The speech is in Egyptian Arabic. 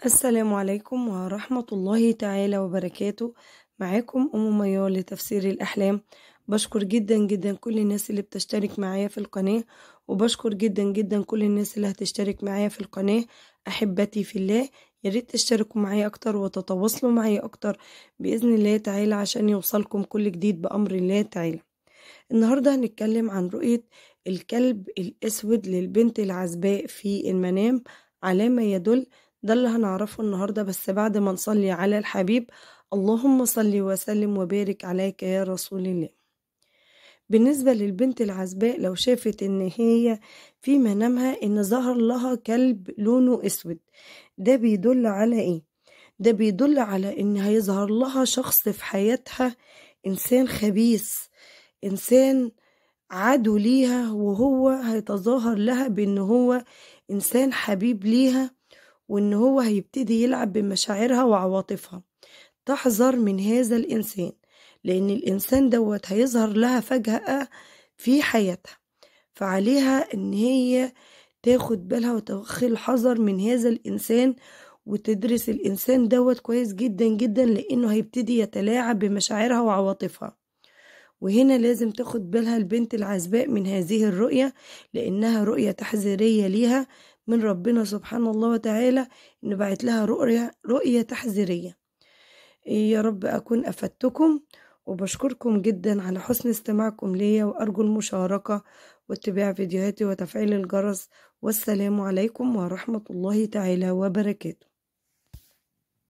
السلام عليكم ورحمة الله تعالى وبركاته معاكم أم ميار لتفسير الأحلام بشكر جدا جدا كل الناس اللي بتشترك معايا في القناة وبشكر جدا جدا كل الناس اللي هتشترك معايا في القناة أحبتي في الله ياريت تشتركوا معايا أكتر وتتواصلوا معايا أكتر بإذن الله تعالى عشان يوصلكم كل جديد بأمر الله تعالى النهاردة هنتكلم عن رؤية الكلب الأسود للبنت العزباء في المنام على ما يدل ده اللي هنعرفه النهاردة بس بعد ما نصلي على الحبيب اللهم صل وسلم وبارك عليك يا رسول الله بالنسبة للبنت العزباء لو شافت ان هي في منامها ان ظهر لها كلب لونه اسود ده بيدل على ايه ده بيدل على ان هيظهر لها شخص في حياتها انسان خبيث انسان عدو ليها وهو هيتظاهر لها بان هو انسان حبيب ليها وإن هو هيبتدي يلعب بمشاعرها وعواطفها تحذر من هذا الإنسان لأن الإنسان دوت هيظهر لها فجأة في حياتها فعليها إن هي تاخد بالها وتوخي الحذر من هذا الإنسان وتدرس الإنسان دوت كويس جدا جدا لأنه هيبتدي يتلاعب بمشاعرها وعواطفها وهنا لازم تاخد بالها البنت العزباء من هذه الرؤية لأنها رؤية تحذيرية ليها من ربنا سبحانه الله وتعالى إن بعت لها رؤية, رؤية تحذيرية يا رب أكون أفدتكم وبشكركم جدا على حسن استماعكم ليا وأرجو المشاركة واتباع فيديوهاتي وتفعيل الجرس والسلام عليكم ورحمة الله تعالى وبركاته